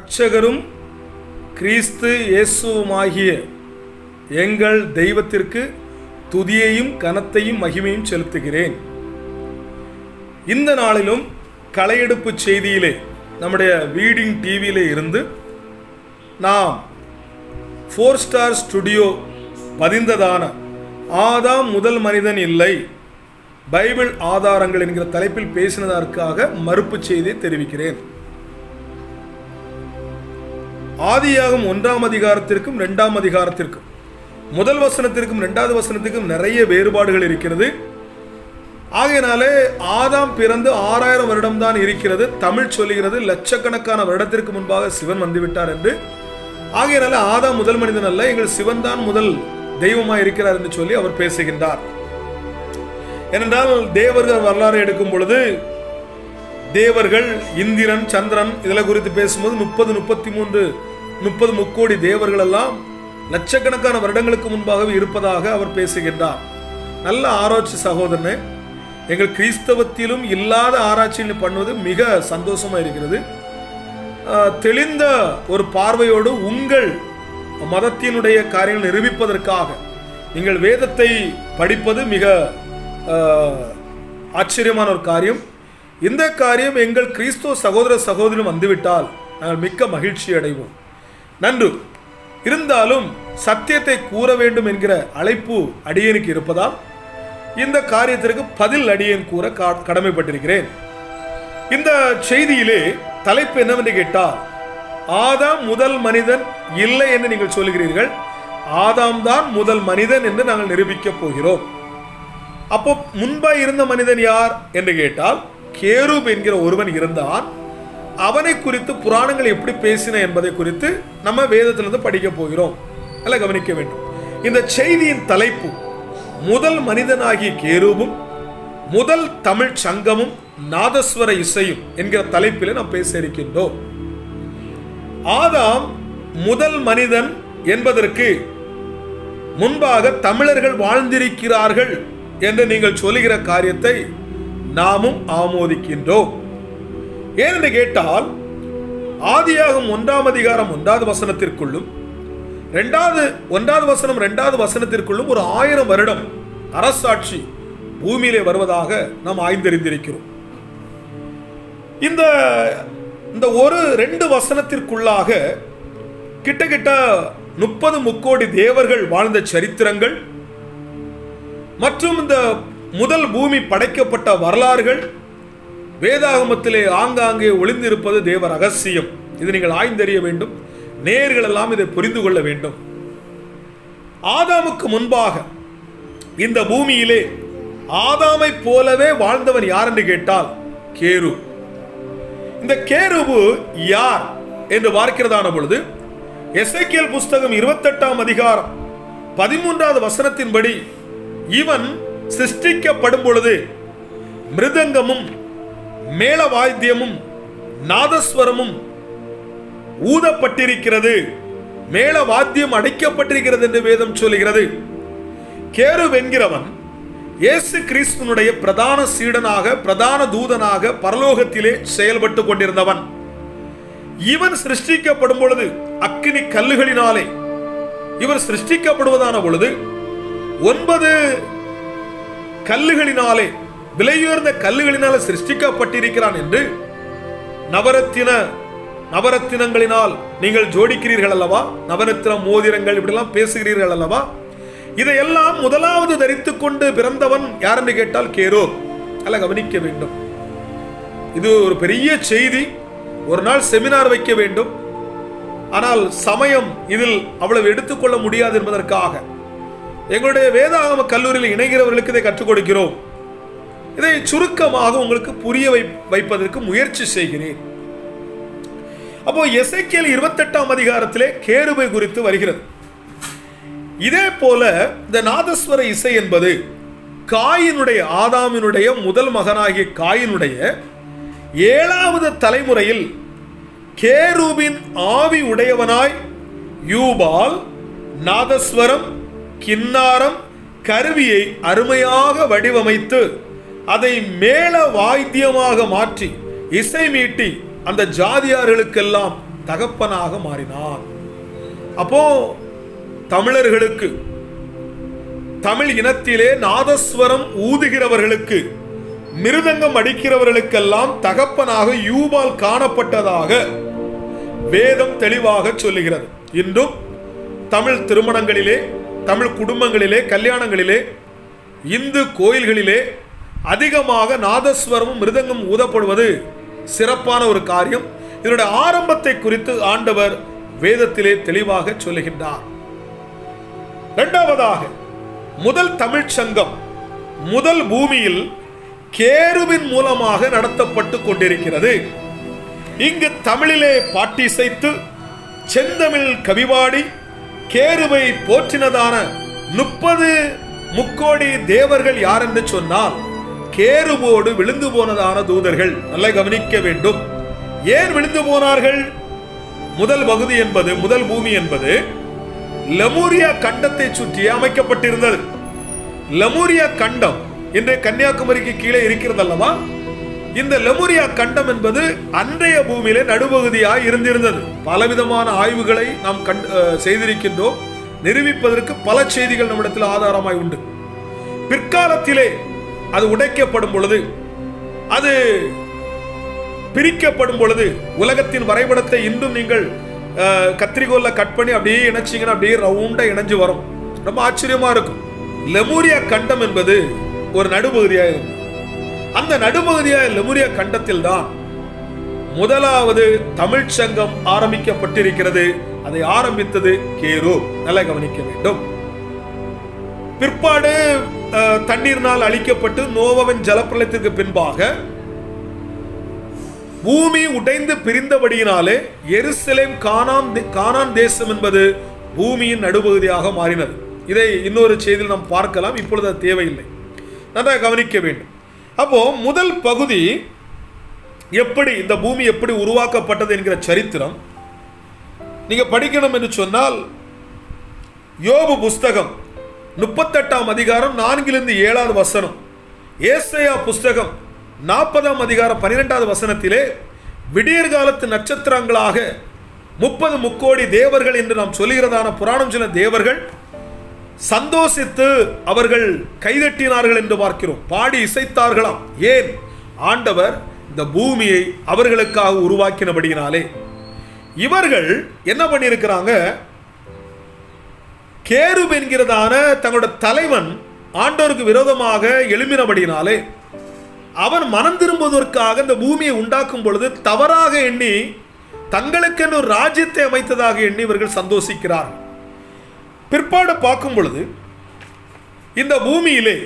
இரட்சகரும் கிறிஸ்து இயேசுவுமாகிய எங்கள் தெய்வத்திற்கு துதியையும் கனத்தையும் மகிமையும் செலுத்துகிறேன் இந்த நாளிலும் களையெடுப்பு செய்தியிலே நம்முடைய வீடிங் டிவியிலே இருந்து நாம் ஃபோர் ஸ்டார் ஸ்டுடியோ பதிந்ததான ஆதாம் முதல் மனிதன் இல்லை பைபிள் ஆதாரங்கள் என்கிற தலைப்பில் பேசினதற்காக மறுப்பு செய்தியை தெரிவிக்கிறேன் ஆதியாகும் ஒன்றாம் அதிகாரத்திற்கும் இரண்டாம் அதிகாரத்திற்கும் முதல் வசனத்திற்கும் இரண்டாவது வசனத்திற்கும் நிறைய வேறுபாடுகள் இருக்கிறது ஆகையினாலே ஆதாம் பிறந்து ஆறாயிரம் வருடம் தான் இருக்கிறது தமிழ் சொல்லுகிறது லட்சக்கணக்கான வருடத்திற்கு முன்பாக சிவன் வந்துவிட்டார் என்று ஆகையினால ஆதாம் முதல் மனிதன் அல்ல எங்கள் சிவன் தான் முதல் தெய்வமாக இருக்கிறார் என்று சொல்லி அவர் பேசுகின்றார் ஏனென்றால் தேவர்கள் வரலாறு எடுக்கும் பொழுது தேவர்கள் இந்திரன் சந்திரன் இதில் குறித்து பேசும்போது முப்பது முப்பத்தி மூன்று முப்பது முக்கோடி தேவர்கள் எல்லாம் லட்சக்கணக்கான வருடங்களுக்கு முன்பாகவே இருப்பதாக அவர் பேசுகின்றார் நல்ல ஆராய்ச்சி சகோதரனே எங்கள் கிறிஸ்தவத்திலும் இல்லாத ஆராய்ச்சியில் பண்ணுவது மிக சந்தோஷமா இருக்கிறது ஆஹ், தெளிந்த ஒரு பார்வையோடு உங்கள் மதத்தினுடைய காரியங்கள் நிரூபிப்பதற்காக நீங்கள் வேதத்தை படிப்பது மிக ஆஹ், ஆச்சரியமான ஒரு காரியம் இந்த காரியம் எங்கள் கிறிஸ்துவ சகோதர சகோதரியும் வந்துவிட்டால் நாங்கள் மிக்க மகிழ்ச்சி அடைவோம் நன்று இருந்தாலும் சத்தியத்தை கூற வேண்டும் என்கிற அழைப்பு அடியனுக்கு இருப்பதால் இந்த காரியத்திற்கு பதில் அடியேன் கூற கா- கடமைப்பட்டிருக்கிறேன் இந்த செய்தியிலே தலைப்பு என்னவென்று கேட்டால் ஆதாம் முதல் மனிதன் இல்லை என்று நீங்கள் சொல்கிறீர்கள் ஆதாம் தான் முதல் மனிதன் என்று நாங்கள் நிரூபிக்கப் போகிறோம் அப்போ முன்பாய் இருந்த மனிதன் யார் என்று கேட்டால் கேரூப் என்கிற ஒருவன் இருந்தான் அவனை குறித்து புராணங்கள் எப்படி பேசின என்பதை குறித்து நம்ம வேதத்திலிருந்து படிக்க போகிறோம் அல்ல கவனிக்க வேண்டும் இந்த செய்தியின் தலைப்பு முதல் மனிதனாகிய கேரூபும் முதல் தமிழ் சங்கமும் நாதஸ்வர இசையும் என்கிற தலைப்பில் நாம் பேச இருக்கின்றோம் ஆதாம் முதல் மனிதன் என்பதற்கு முன்பாக தமிழர்கள் வாழ்ந்திருக்கிறார்கள் என்று நீங்கள் சொல்லுகிற காரியத்தை நாமும் ஆமோதிக்கின்றோம் ஏனென்று கேட்டால் ஆதியாகும் ஒன்றாம் அதிகாரம் ஒன்றாவது வசனத்திற்குள்ளும் ரெண்டாவது ஒன்றாவது வசனம் ரெண்டாவது வசனத்திற்குள்ளும் ஒரு ஆயிரம் வருடம் அரசாட்சி பூமியிலே வருவதாக நாம் ஆய்ந்தறிந்திருக்கிறோம் இந்த இந்த ஒரு ரெண்டு வசனத்திற்குள்ளாக கிட்டத்தட்ட முப்பது முக்கோடி தேவர்கள் வாழ்ந்த சரித்திரங்கள் மற்றும் இந்த முதல் பூமி படைக்கப்பட்ட வரலாறுகள் வேதாகமத்திலே ஆங்காங்கே ஒளிந்திருப்பது தேவ ரகசியம் இது நீங்கள் ஆய்ந்தறிய வேண்டும் நேர்கள் எல்லாம் இதை புரிந்து கொள்ள வேண்டும் ஆதாமுக்கு முன்பாக இந்த பூமியிலே ஆதாமை போலவே வாழ்ந்தவன் யார் என்று கேட்டால் கேரு இந்த கேருபு யார் என்று பார்க்கிறதான பொழுது எசேக்கியேல் புஸ்தகம் இருபத்தெட்டாம் அதிகாரம் பதிமூன்றாவது வசனத்தின்படி இவன் சிருஷ்டிக்கப்படும் பொழுது மிருதங்கமும் மேள வாத்தியமும் நாதஸ்வரமும் ஊதப்பட்டிருக்கிறது மேள வாத்தியம் அடைக்கப்பட்டிருக்கிறது என்று வேதம் சொல்லுகிறது கேரு என்கிறவன் இயேசு கிறிஸ்துனுடைய பிரதான சீடனாக பிரதான தூதனாக பரலோகத்திலே செயல்பட்டு கொண்டிருந்தவன் இவன் சிருஷ்டிக்கப்படும் பொழுது அக்கினி கல்லுகளினாலே இவர் சிருஷ்டிக்கப்படுவதான பொழுது ஒன்பது கல்லுகளினாலே விலையுயர்ந்த கல்லுகளினாலே சிருஷ்டிக்கப்பட்டிருக்கிறான் என்று நவரத்தின நவரத்தினங்களினால் நீங்கள் ஜோடிக்கிறீர்கள் அல்லவா நவரத்தின மோதிரங்கள் இப்படிலாம் பேசுகிறீர்கள் அல்லவா இதையெல்லாம் முதலாவது தரித்துக் கொண்டு பிறந்தவன் யார் என்று கேட்டால் கேரோ அல்ல கவனிக்க வேண்டும் இது ஒரு பெரிய செய்தி ஒரு நாள் செமினார் வைக்க வேண்டும் ஆனால் சமயம் இதில் அவ்வளவு எடுத்துக்கொள்ள முடியாது என்பதற்காக எங்களுடைய வேதாகம கல்லூரியில் இணைகிறவர்களுக்கு இதை கற்றுக் கொடுக்கிறோம் இதை சுருக்கமாக உங்களுக்கு புரிய வை வைப்பதற்கு முயற்சி செய்கிறேன் அப்போ எசைக்கியல் இருபத்தெட்டாம் அதிகாரத்திலே கேருபை குறித்து வருகிறது இதே போல இந்த நாதஸ்வர இசை என்பது காயினுடைய ஆதாமினுடைய முதல் மகனாகிய காயினுடைய ஏழாவது தலைமுறையில் கேரூபின் ஆவி உடையவனாய் யூபால் நாதஸ்வரம் கின்னாரம் கருவியை அருமையாக வடிவமைத்து அதை மேல வாத்தியமாக மாற்றி இசை மீட்டி அந்த ஜாதியார்களுக்கெல்லாம் தகப்பனாக மாறினான் அப்போ தமிழர்களுக்கு தமிழ் இனத்திலே நாதஸ்வரம் ஊதுகிறவர்களுக்கு மிருதங்கம் அடிக்கிறவர்களுக்கெல்லாம் தகப்பனாக யூபால் காணப்பட்டதாக வேதம் தெளிவாக சொல்லுகிறது இன்றும் தமிழ் திருமணங்களிலே தமிழ் குடும்பங்களிலே கல்யாணங்களிலே இந்து கோயில்களிலே அதிகமாக நாதஸ்வரமும் மிருதங்கம் ஊதப்படுவது சிறப்பான ஒரு காரியம் இதனுடைய ஆரம்பத்தை குறித்து ஆண்டவர் வேதத்திலே தெளிவாக சொல்லுகின்றார் இரண்டாவதாக முதல் தமிழ்ச் சங்கம் முதல் பூமியில் கேருவின் மூலமாக நடத்தப்பட்டு கொண்டிருக்கிறது இங்கு தமிழிலே பாட்டிசைத்து செந்தமிழ் கவிபாடி கேருவை போற்றினதான முப்பது முக்கோடி தேவர்கள் யார் என்று சொன்னால் கேருவோடு விழுந்து போனதான தூதர்கள் நல்லா கவனிக்க வேண்டும் ஏன் விழுந்து போனார்கள் முதல் பகுதி என்பது முதல் பூமி என்பது லெமூரியா கண்டத்தை சுற்றி அமைக்கப்பட்டிருந்தது லெமூரியா கண்டம் இன்றைய கன்னியாகுமரிக்கு கீழே இருக்கிறது அல்லவா இந்த லெமுரியா கண்டம் என்பது அன்றைய பூமியிலே நடுபகுதியாய் இருந்திருந்தது பலவிதமான ஆய்வுகளை நாம் கண் அஹ், செய்திருக்கின்றோம் நிரூபிப்பதற்கு பல செய்திகள் நம்மிடத்தில் ஆதாரமாய் உண்டு பிற்காலத்திலே அது உடைக்கப்படும் பொழுது அது பிரிக்கப்படும் பொழுது உலகத்தின் வரைபடத்தை இன்றும் நீங்கள் அஹ், கத்திரிக்கோல்ல கட் பண்ணி அப்படியே இணைச்சிங்கன்னா அப்படியே ரவுண்டா இணைஞ்சு வரும் ரொம்ப ஆச்சரியமா இருக்கும் லெமூரியா கண்டம் என்பது ஒரு நடுபகுதியாக இருந்தது அந்த நடுபகுதியாக லெமுரியா கண்டத்தில் தான் முதலாவது தமிழ்ச் சங்கம் ஆரம்பிக்கப்பட்டிருக்கிறது அதை ஆரம்பித்தது கேரு நல்லா கவனிக்க வேண்டும் பிற்பாடு அஹ், தண்ணீர்னால் அழிக்கப்பட்டு நோவவின் ஜலப்பிரளயத்திற்கு பின்பாக பூமி உடைந்து பிரிந்தபடியினாலே எருசலேம் கானான் தே- கானான் தேசம் என்பது பூமியின் நடுபகுதியாக மாறினது இதை இன்னொரு செய்தியில் நாம் பார்க்கலாம் இப்பொழுது அது தேவையில்லை நன்றாக கவனிக்க வேண்டும் அப்போ முதல் பகுதி எப்படி இந்த பூமி எப்படி உருவாக்கப்பட்டது என்கிற சரித்திரம் நீங்க படிக்கணும் என்று சொன்னால் யோபு புஸ்தகம் முப்பத்தெட்டாம் அதிகாரம் நான்கிலிருந்து ஏழாவது வசனம் ஏசையா புஸ்தகம் நாற்பதாம் அதிகாரம் பன்னிரெண்டாவது வசனத்திலே விடியற் காலத்து நட்சத்திரங்களாக முப்பது முக்கோடி தேவர்கள் என்று நாம் சொல்லுகிறதான புராணம் சொன்ன தேவர்கள் சந்தோஷித்து அவர்கள் கைதட்டினார்கள் என்று பார்க்கிறோம் பாடி இசைத்தார்களாம் ஏன் ஆண்டவர் இந்த பூமியை அவர்களுக்காக உருவாக்கினபடியினாலே இவர்கள் என்ன பண்ணியிருக்கிறாங்க கேருப் என்கிறதான தங்களோட தலைவன் ஆண்டவருக்கு விரோதமாக எழும்பினபடியினாலே அவன் மனம் திரும்புவதற்காக இந்த பூமியை உண்டாக்கும் பொழுது தவறாக எண்ணி தங்களுக்கென்று ஒரு ராஜ்யத்தை அமைத்ததாக எண்ணி இவர்கள் சந்தோஷிக்கிறார்கள் பிற்பாடு பார்க்கும் பொழுது இந்த பூமியிலே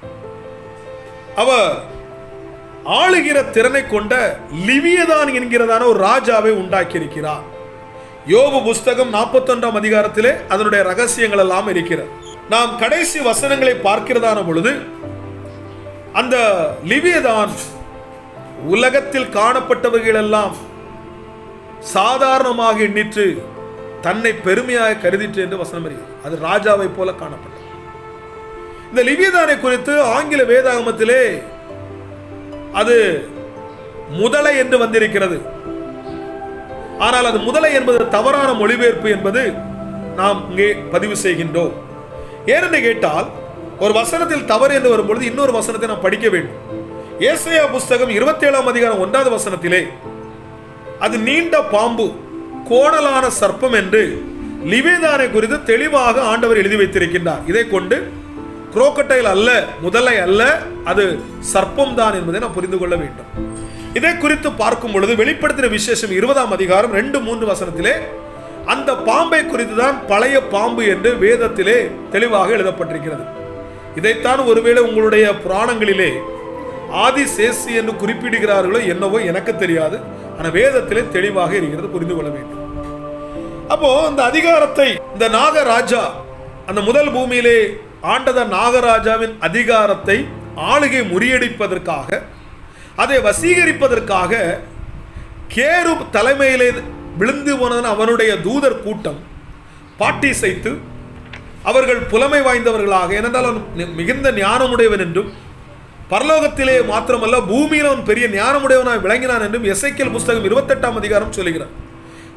அவர் ஆளுகிற திறனை கொண்ட லிவியதான் என்கிறதான ஒரு ராஜாவை உண்டாக்கி இருக்கிறார் யோபு புஸ்தகம் நாற்பத்தொன்றாம் அதிகாரத்திலே அதனுடைய ரகசியங்கள் எல்லாம் இருக்கிறது நாம் கடைசி வசனங்களை பார்க்கிறதான பொழுது அந்த லிவியதான் உலகத்தில் காணப்பட்டவர்கள் எல்லாம் சாதாரணமாக எண்ணிற்று தன்னை பெருமையாக கருதிற்று என்று வசனம் இருக்கிறது அது ராஜாவை போல காணப்பட்டது இந்த லிவியதானை குறித்து ஆங்கில வேதாகமத்திலே அது முதலை என்று வந்திருக்கிறது ஆனால் அது முதலை என்பது தவறான மொழிபெயர்ப்பு என்பது நாம் இங்கே பதிவு செய்கின்றோம் ஏனென்று கேட்டால் ஒரு வசனத்தில் தவறு என்று வரும்பொழுது இன்னொரு வசனத்தை நாம் படிக்க வேண்டும் ஏசையா புஸ்தகம் இருபத்தி ஏழாம் அதிகாரம் ஒன்றாவது வசனத்திலே அது நீண்ட பாம்பு கோணலான சர்ப்பம் என்று லிவேதானை குறித்து தெளிவாக ஆண்டவர் எழுதி வைத்திருக்கின்றார் இதை கொண்டு குரோக்கட்டைல் அல்ல முதலை அல்ல அது சர்ப்பம் தான் என்பதை நாம் புரிந்து கொள்ள வேண்டும் இதை குறித்து பார்க்கும் பொழுது வெளிப்படுத்தின விசேஷம் இருபதாம் அதிகாரம் ரெண்டு மூன்று வசனத்திலே அந்த பாம்பை குறித்து தான் பழைய பாம்பு என்று வேதத்திலே தெளிவாக எழுதப்பட்டிருக்கிறது இதைத்தான் ஒருவேளை உங்களுடைய புராணங்களிலே ஆதிசேஷி என்று குறிப்பிடுகிறார்களோ என்னவோ எனக்கு தெரியாது ஆனால் வேதத்திலே தெளிவாக இருக்கிறது புரிந்து கொள்ள வேண்டும் அப்போ இந்த அதிகாரத்தை இந்த நாகராஜா அந்த முதல் பூமியிலே ஆண்டத நாகராஜாவின் அதிகாரத்தை ஆளுகை முறியடிப்பதற்காக அதை வசீகரிப்பதற்காக கேரு தலைமையிலே விழுந்து போனதன் அவனுடைய தூதர் கூட்டம் பாட்டி செய்து அவர்கள் புலமை வாய்ந்தவர்களாக ஏனென்றால் அவன் நி- மிகுந்த ஞானமுடையவன் என்றும் பரலோகத்திலே மாத்திரமல்ல பூமியில் அவன் பெரிய ஞானமுடையவனாய் விளங்கினான் என்றும் எசைக்கேல் புஸ்தகம் இருபத்தெட்டாம் அதிகாரம் சொல்லுகிறார்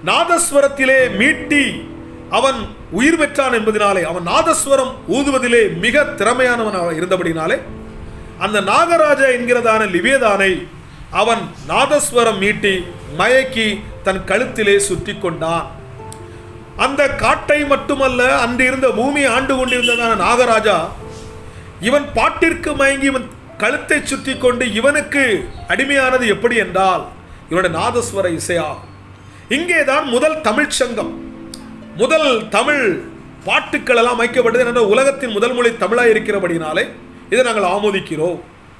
நாதஸ்வரத்திலே மீட்டி அவன் உயிர் பெற்றான் என்பதினாலே அவன் நாதஸ்வரம் ஊதுவதிலே மிக திறமையானவன் இருந்தபடினாலே அந்த நாகராஜ என்கிறதான லிவேதானை அவன் நாதஸ்வரம் மீட்டி மயக்கி தன் கழுத்திலே சுற்றி கொண்டான் அந்த காட்டை மட்டுமல்ல அன்று இருந்த பூமி ஆண்டு கொண்டிருந்ததான நாகராஜா இவன் பாட்டிற்கு மயங்கி இவன் கழுத்தை சுற்றி கொண்டு இவனுக்கு அடிமையானது எப்படி என்றால் இவனுடைய நாதஸ்வர இசையாகும் இங்கேதான் முதல் தமிழ்ச் சங்கம் முதல் தமிழ் பாட்டுக்கள் எல்லாம் அமைக்கப்பட்டது என்ற உலகத்தின் முதல் மொழி தமிழாக இருக்கிறபடினாலே இதை நாங்கள் ஆமோதிக்கிறோம்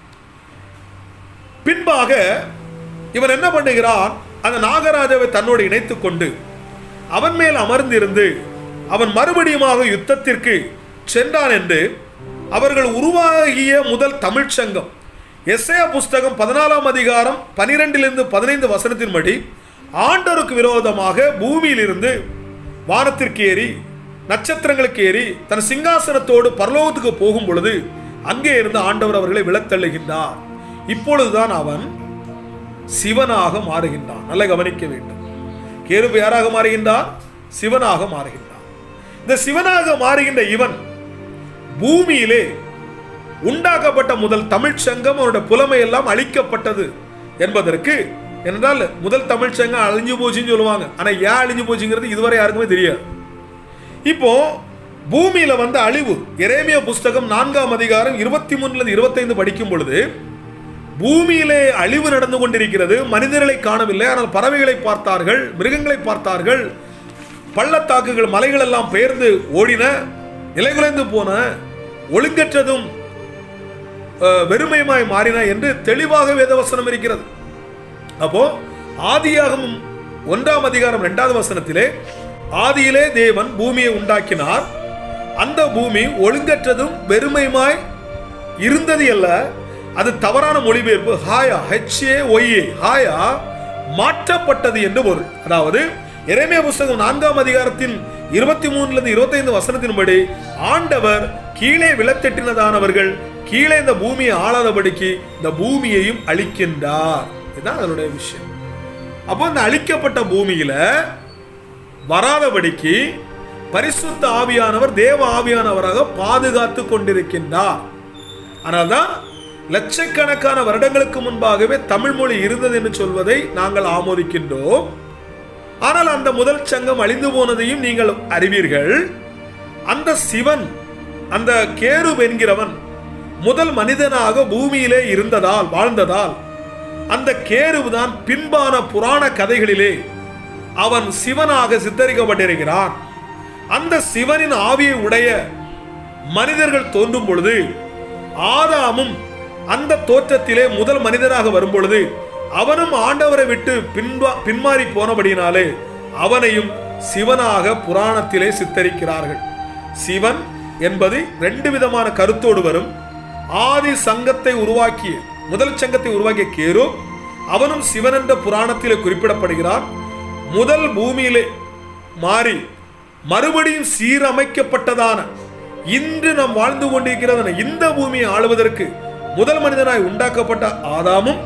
பின்பாக இவன் என்ன பண்ணுகிறான் அந்த நாகராஜாவை தன்னோடு இணைத்துக் கொண்டு அவன் மேல் அமர்ந்திருந்து அவன் மறுபடியுமாக யுத்தத்திற்கு சென்றான் என்று அவர்கள் உருவாகிய முதல் தமிழ்ச் சங்கம் எஸ்ஏ புஸ்தகம் பதினாலாம் அதிகாரம் பனிரெண்டிலிருந்து பதினைந்து வசனத்தின்படி ஆண்டருக்கு விரோதமாக பூமியிலிருந்து வானத்திற்கு ஏறி நட்சத்திரங்களுக்கு ஏறி தன் சிங்காசனத்தோடு பரலோகத்துக்கு போகும் பொழுது அங்கே இருந்து ஆண்டவர் அவர்களை விழத்தள்ளுகின்றார் இப்பொழுதுதான் அவன் சிவனாக மாறுகின்றான் நல்ல கவனிக்க வேண்டும் கேருபு யாராக மாறுகின்றார் சிவனாக மாறுகின்றான் இந்த சிவனாக மாறுகின்ற இவன் பூமியிலே உண்டாக்கப்பட்ட முதல் தமிழ்ச் சங்கம் அவருடைய புலமை எல்லாம் அழிக்கப்பட்டது என்பதற்கு என்றால் முதல் தமிழ்ச் சங்கம் அழிஞ்சு போச்சுன்னு சொல்லுவாங்க ஆனா ஏன் அழிஞ்சு போச்சுங்கிறது இதுவரை யாருக்குமே தெரியாது இப்போ பூமியில வந்த அழிவு எரேமியா புஸ்தகம் நான்காம் அதிகாரம் இருபத்தி மூணுல இருபத்தைந்து படிக்கும் பொழுது பூமியிலே அழிவு நடந்து கொண்டிருக்கிறது மனிதர்களை காணவில்லை ஆனால் பறவைகளை பார்த்தார்கள் மிருகங்களை பார்த்தார்கள் பள்ளத்தாக்குகள் மலைகள் எல்லாம் பெயர்ந்து ஓடின நிலைகுலைந்து போன ஒழுங்கற்றதும் அஹ், வெறுமையுமாய் மாறின என்று தெளிவாக வேதவசனம் இருக்கிறது அப்போ ஆதியாகமும் ஒன்றாம் அதிகாரம் இரண்டாவது வசனத்திலே ஆதியிலே தேவன் பூமியை உண்டாக்கினார் அந்த பூமி ஒழுங்கற்றதும் வெறுமையுமாய் இருந்தது அல்ல அது தவறான மொழிபெயர்ப்பு ஹாயா ஹெச்ஏ ஒய்ஏ ஹாயா மாற்றப்பட்டது என்று பொருள் அதாவது எரேமியா புஸ்தகம் நான்காம் அதிகாரத்தின் இருபத்தி மூணுல இருந்து இருபத்தைந்து வசனத்தின்படி ஆண்டவர் கீழே விழத்தட்டினதானவர்கள் கீழே இந்த பூமியை ஆளாதபடிக்கு இந்த பூமியையும் அழிக்கின்றார் இதுதான் அதனுடைய விஷயம் அப்போ இந்த அழிக்கப்பட்ட பூமியில வராதபடிக்கு பரிசுத்த ஆவியானவர் தேவ ஆவியானவராக பாதுகாத்து கொண்டிருக்கின்றார் ஆனால்தான் லட்சக்கணக்கான வருடங்களுக்கு முன்பாகவே தமிழ் மொழி இருந்தது என்று சொல்வதை நாங்கள் ஆமோதிக்கின்றோம் ஆனால் அந்த முதல் சங்கம் அழிந்து போனதையும் நீங்கள் அறிவீர்கள் அந்த சிவன் அந்த கேருப் என்கிறவன் முதல் மனிதனாக பூமியிலே இருந்ததால் வாழ்ந்ததால் அந்த கேருவு தான் பின்பான புராண கதைகளிலே அவன் சிவனாக சித்தரிக்கப்பட்டிருக்கிறான் அந்த சிவனின் ஆவியை உடைய மனிதர்கள் தோன்றும் பொழுது ஆதாமும் அந்த தோற்றத்திலே முதல் மனிதனாக வரும் பொழுது அவனும் ஆண்டவரை விட்டு பின்பா பின்மாறி போனபடியினாலே அவனையும் சிவனாக புராணத்திலே சித்தரிக்கிறார்கள் சிவன் என்பது ரெண்டு விதமான கருத்தோடு வரும் ஆதி சங்கத்தை உருவாக்கிய முதல் சங்கத்தை உருவாக்கிய கேரு அவனும் சிவன் என்ற புராணத்திலே குறிப்பிடப்படுகிறான் முதல் பூமியிலே மாறி மறுபடியும் சீரமைக்கப்பட்டதான இன்று நாம் வாழ்ந்து கொண்டிருக்கிறதான இந்த பூமியை ஆளுவதற்கு முதல் மனிதனாய் உண்டாக்கப்பட்ட ஆதாமும்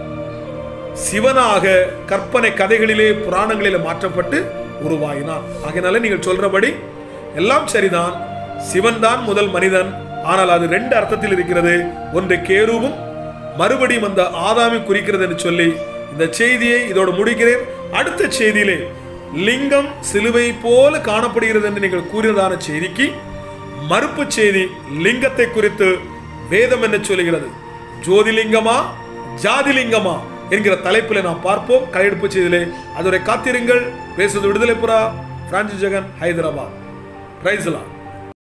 சிவனாக கற்பனை கதைகளிலே புராணங்களிலே மாற்றப்பட்டு உருவாகினான் ஆகையினால நீங்கள் சொல்றபடி எல்லாம் சரிதான் சிவன் தான் முதல் மனிதன் ஆனால் அது ரெண்டு அர்த்தத்தில் இருக்கிறது ஒன்று கேருவும் மறுபடியும் அந்த ஆதாமி குறிக்கிறது என்று சொல்லி இந்த செய்தியை இதோடு முடிக்கிறேன் அடுத்த செய்தியிலே லிங்கம் சிலுவை போல காணப்படுகிறது என்று நீங்கள் கூறியதான செய்திக்கு மறுப்பு செய்தி லிங்கத்தை குறித்து வேதம் என்ன சொல்லுகிறது ஜோதிலிங்கமா ஜாதிலிங்கமா என்கிற தலைப்பில் நாம் பார்ப்போம் கையெடுப்பு செய்தியிலே அதுவரை காத்திருங்கள் பேசுவது விடுதலை புறா பிரான்சிஸ் ஜெகன் ஹைதராபாத் பிரைஸ்லாம்